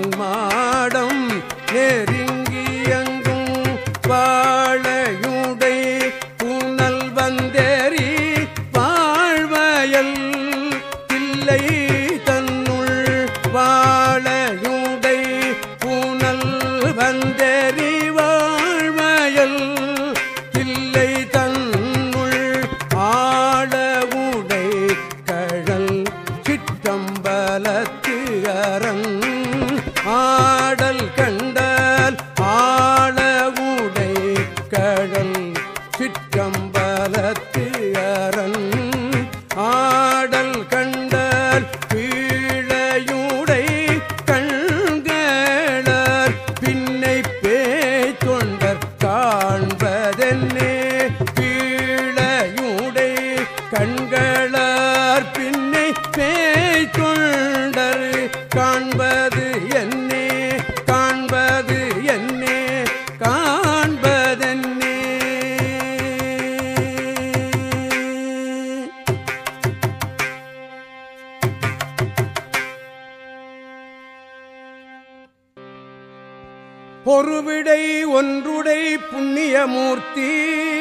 மாடம் நெருங்கியங்கும் வாழையுடை பூனல் வந்தேறி வாழ்வயல் தில்லை தன்னுள் வாழையுடை பூனல் வந்தேறி வாழ்வயல் தில்லை தன்னுள் ஆழவுடை கழல் சிற்றம்பலத்து அரண் ஆடல் கண்டால் ஆழவுடை கழல் சிற்றம்பலத்து அரண் ஆடல் கண்டால் பீழையுடை கண்களர் பின்னை பேய் தொண்டர் காண்பதென்னே பீழையுடை கண்களர் பின்னை பேய் தொண்டர் காண்பது என்னே காண்பது என்னே காண்பதென்னே பொறுவிடை ஒன்றுடை புண்ணியமூர்த்தி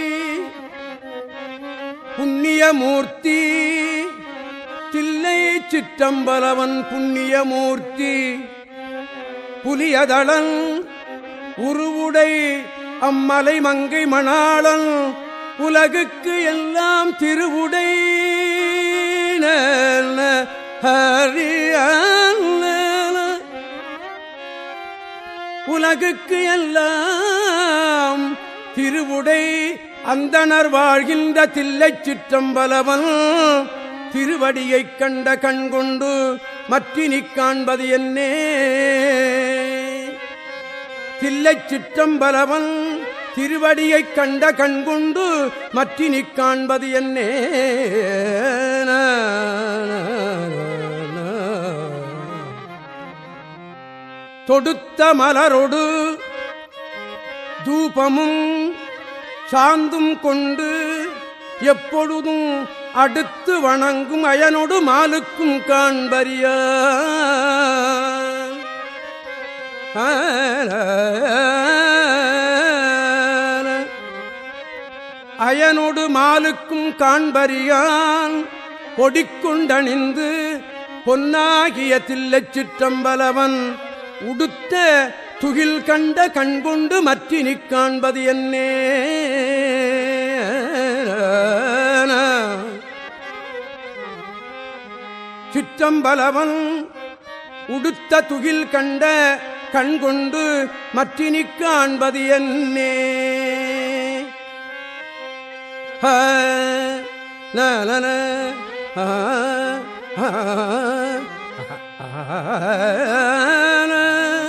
புண்ணியமூர்த்தி தில்லை சிற்றம்பலவன் புண்ணியமூர்த்தி புலியதளன் உருவுடை அம்மலை மங்கை மணாளன் உலகுக்கு எல்லாம் திருவுடை ஹரியான உலகுக்கு எல்லாம் திருவுடை அந்தணர் வாழ்கின்ற தில்லைச் சிற்றம்பலவன் திருவடியைக் கண்ட கண் கொண்டு மற்றினி காண்பது என்னே தில்லைச் சிற்றம்பலவன் திருவடியைக் கண்ட கண் கொண்டு மற்றினி காண்பது என்னே தொடுத்த மலரொடு தூபமும் சாந்தும் கொண்டு எப்பொழுதும் அடுத்து வணங்கும் அயனொடு மாலுக்கும் காண்பறிய அயனொடு மாலுக்கும் காண்பறியான் கொடிக்குண்டணிந்து பொன்னாகிய தில்லைச் சிற்றம்பலவன் உடுத்த துகில் கண்ட கண்கொண்டு மற்றினி காண்பது என்னே சிற்றம்பலவன் உடுத்த துகில் கண்ட கண்கொண்டு மற்றினி காண்பது என்னே ஹ, ல, ல, ல, ஆ, ஆ, ஆ,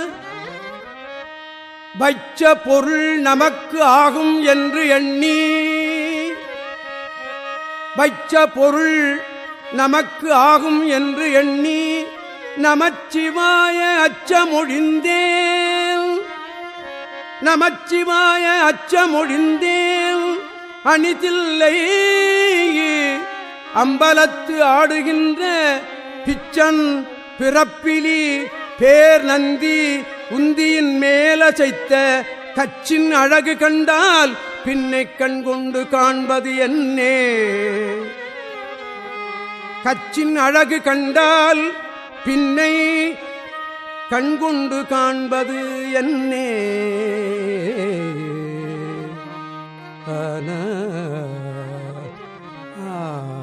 வைச்ச பொருள் நமக்கு ஆகும் என்று எண்ணி வைச்ச பொருள் நமக்கு ஆகும் என்று எண்ணி நமச்சிவாய அச்சமொழிந்தேன் நமச்சிவாய அச்சமொழிந்தேன் அணிதில்லை அம்பலத்து ஆடுகின்ற பிச்சன் பிறப்பிலி பேர் நந்தி உந்தியின் மேலசைத்த கச்சின் அழகு கண்டால் பின்னை கண் கொண்டு காண்பது என்னே கச்சின் அழகு கண்டால் பின்னை கண்கொண்டு காண்பது என்னே ஆன ஆ.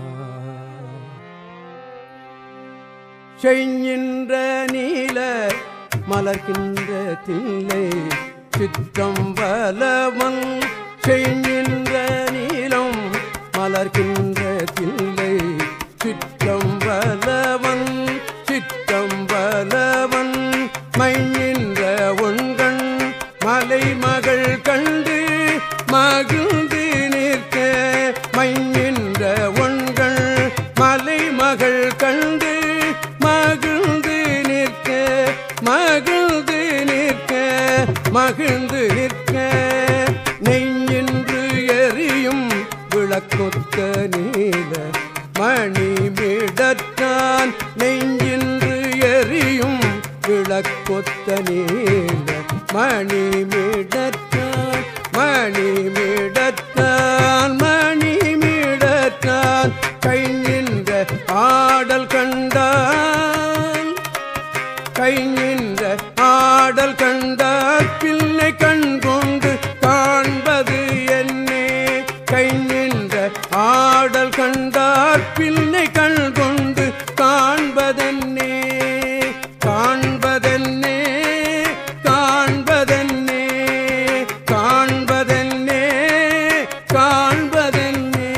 செய்கின்ற நீல மலர்கின்ற தில்லை சிற்றம்பலவன் செய்கின்ற நீலம் மலர்கின்ற தில்லை சிற்றம்பலவன் சிற்றம்பலவன் மையின்ற ஒன்றன் மலைமகள் கண்டு மகிழ்ந்து நிற்க மையின்ற ஒன்றன் மலைமகள் கண்டு மகிழ்ந்து நிற்க மகிழ்ந்து நிற்க மகிழ்ந்து நிற்க நெய்யின்று எரியும் விளக்கொத்த நீல மணிமிடத்தான் நெஞ்சின்று எரியும் விள விளக்கொத்த நீல மணிமிடத்தான் மணிமிடத்தான் மணிமிடத்தான் கை நின்ற ஆடல் கண்டான் கை நின்ற ஆடல் கண்டால் பிள்ளை கண் கொண்டு காண்பது என்னே கை நின்ற ஆடல் கண்டார் பிள்ளை கண் கொண்டு காண்பதென்னே காண்பதென்னே காண்பதென்னே காண்பதென்னே காண்பதென்னே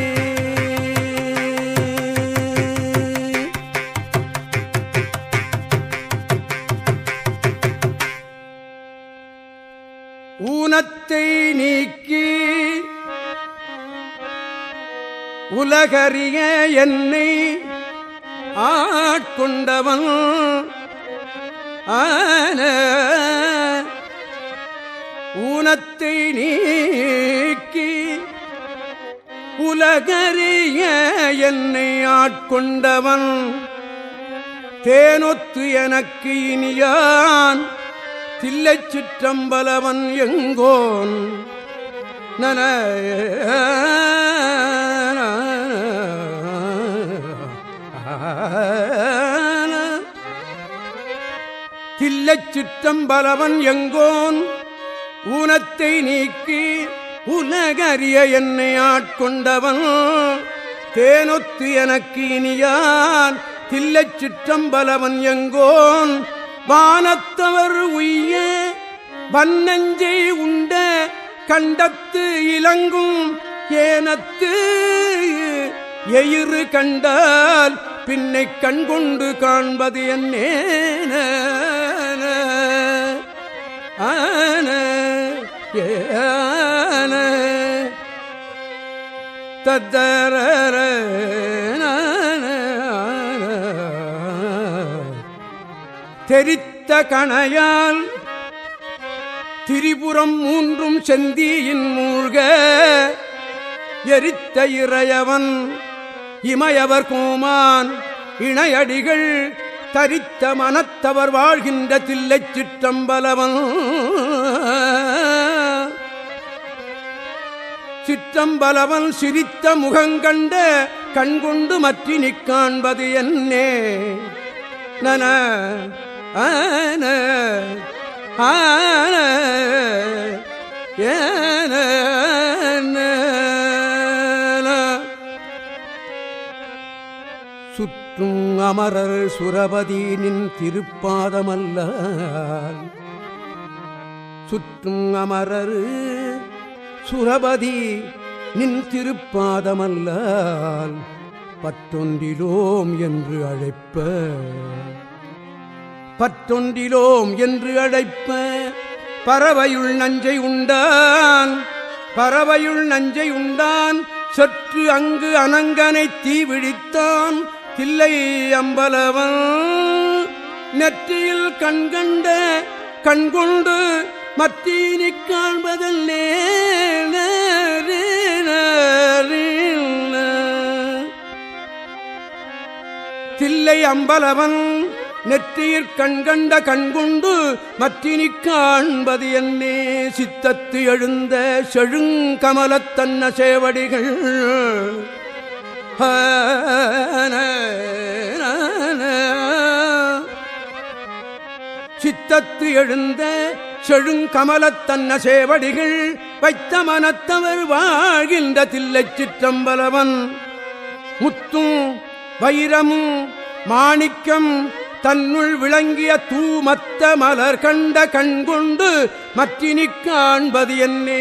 ஊனத்தை நீக்கி உலகறிய என்னை ஆட்கொண்டவன் ஆன ஊனத்தை நீக்கி உலகறிய என்னை ஆட்கொண்டவன் தேனொத்து எனக்கு இனியான் தில்லைச் சிற்றம்பலவன் எங்கோன் நன தில்லைச் சிற்றம்பலவன் எங்கோன் ஊனத்தை நீக்கி உலகறிய என்னை ஆட்கொண்டவன் தேனொத்து எனக்கு இனியான் தில்லைச் சிற்றம்பலவன் எங்கோன் வானத்தவர் உய்ய வன்னஞ்சை உண்ட கண்டத்து இலங்கும் ஏனத்து எயிறு கண்டால் பின்னை கண்கொண்டு காண்பது என்னேன ஆன ஏன தத்தர தெரித்த கணையால் திரிபுரம் மூன்றும் செந்தியின் மூழ்க எரித்த இறையவன் இமையவர் கோமான் இணையடிகள் தரித்த மனத்தவர் வாழ்கின்ற தில்லைச் சிற்றம்பலவன் சிற்றம்பலவன் சிரித்த முகங்கண்ட கண்கொண்டு மற்றினி காண்பது என்னே நன ஆன ஆன ஏன சுற்றும் அமரர் சுரபதி நின் திருப்பாதமல்ல சுற்றும் அமரர் சுரபதி நின் திருப்பாதமல்லால் பத்தொன்றிலோம் என்று அழைப்ப பத்தொன்றிலோம் என்று அழைப்ப பறவையுள் நஞ்சை உண்டான் பறவையுள் நஞ்சை உண்டான் சற்று அங்கு அனங்கனை தீ விழித்தான் தில்லை அம்பலவன் நெற்றியில் கண்கண்ட கண்கொண்டு மத்தீனி காண்பதல்லே தில்லை அம்பலவன் நெற்றியிற் கண்கண்ட கண்கொண்டு மற்றினி காண்பது என்னே சித்தத்து எழுந்த செழுங்கமலத்தன்ன சேவடிகள் சித்தத்து எழுந்த செழுங்கமலத்தன்ன சேவடிகள் வைத்த மனத்தவர் வாழ்கின்ற தில்லைச் சிற்றம்பலவன் முத்தும் வைரமும் மாணிக்கம் தன்னுள் விளங்கிய தூமத்த மலர் கண்ட கண்கொண்டு மற்றினி காண்பது என்னே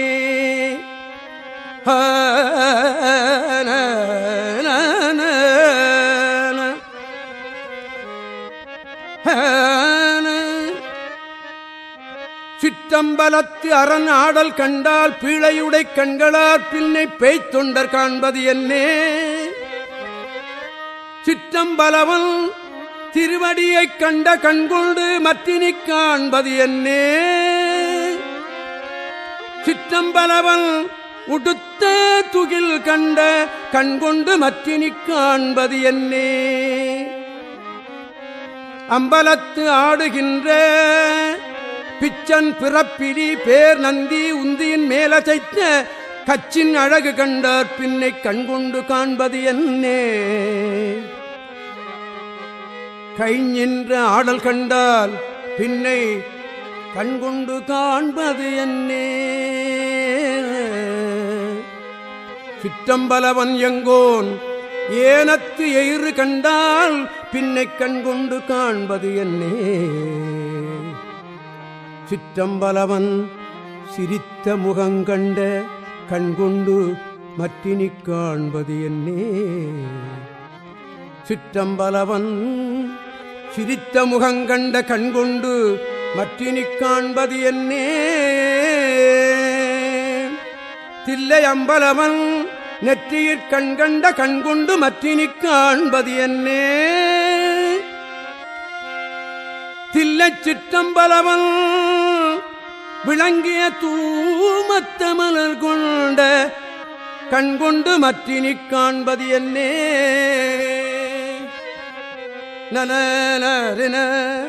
சிற்றம்பலத்து அரண் ஆடல் கண்டால் பீழையுடை கண்களார் பின்னை பேய்த்தொண்டர் காண்பது என்னே சிற்றம்பலவன் திருவடியைக் கண்ட கண்கொண்டு மற்றினி காண்பது என்னே சிற்றம்பலவன் உடுத்த துகில் கண்ட கண்கொண்டு மற்றினி காண்பது என்னே அம்பலத்து ஆடுகின்ற பிச்சன் பிறப்பிலி பேர் நந்தி உந்தியின் மேலசைத்த கச்சின் அழகு கண்டார் பின்னை கண்கொண்டு காண்பது என்னே கைஞின்ற ஆடல் கண்டால் பின்னை கண்கொண்டு காண்பது என்னே சிற்றம்பலவன் எங்கோன் ஏனத்து எயிறு கண்டால் பின்னை கண்கொண்டு காண்பது என்னே சிற்றம்பலவன் சிரித்த முகங்கண்ட கண்கொண்டு மற்றினி காண்பது என்னே சிற்றம்பலவன் சிரித்த முகங்கண்ட கண்கொண்டு மற்றினி காண்பது என்னே தில்லை அம்பலவன் நெற்றியிற் கண்கண்ட கண்கொண்டு மற்றினி காண்பது என்னே தில்லை சிற்றம்பலவன் விளங்கிய தூமத்த மலர் கொண்ட கண்கொண்டு மற்றினி காண்பது என்னே நன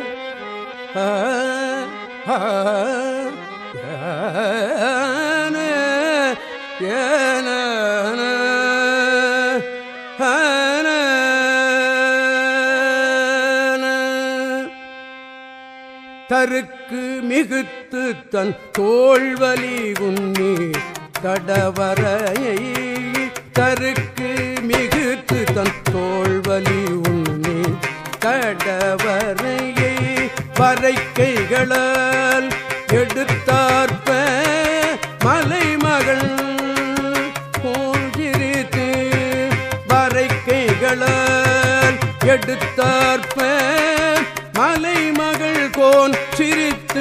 ஏன தருக்கு மிகுத்து தன் தோல்வலி உன்னி தடவரையை தருக்கு மிகுத்து தன் தோல்வலி உன்னி தடவரையை வரைக்கைகளால் எடுத்தார்ப்ப மலைமகள் போன்றிருத்து வரைக்கைகளால் எடுத்தார்ப்ப மலைமகள் கோன் சிரித்து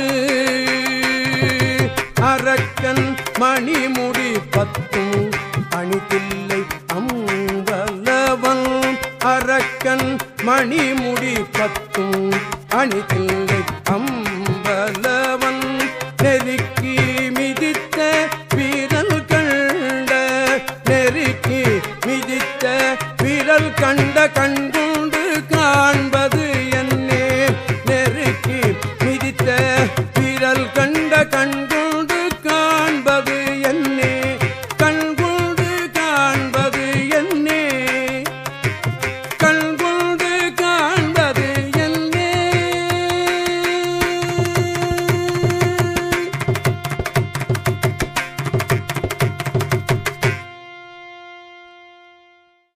அரக்கன் மணிமுடி பத்தும் அணிதில்லை அம்பலவன் அரக்கன் மணிமுடி பத்தும் அணிதில்லை அம்பலவன் நெருக்கி மிதித்த வீரல் கண்ட நெருக்கி மிதித்த வீரல் கண்ட கண்ட